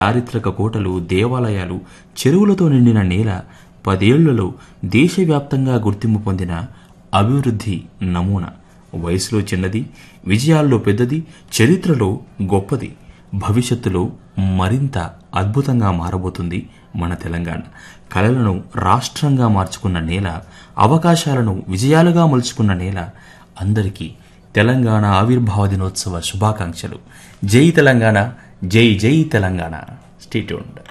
చారిత్రక కోటలు దేవాలయాలు చెరువులతో నిండిన నేల పదేళ్లలో దేశవ్యాప్తంగా గుర్తింపు పొందిన అభివృద్ధి నమూనా వయసులో చిన్నది విజయాల్లో పెద్దది చరిత్రలో గొప్పది భవిష్యత్తులో మరింత అద్భుతంగా మారబోతుంది మన తెలంగాణ కళలను రాష్ట్రంగా మార్చుకున్న నేల అవకాశాలను విజయాలుగా మలుచుకున్న నేల అందరికీ తెలంగాణ ఆవిర్భావ దినోత్సవ శుభాకాంక్షలు జై తెలంగాణ జై జై తెలంగాణ స్టేట్యూన్డ్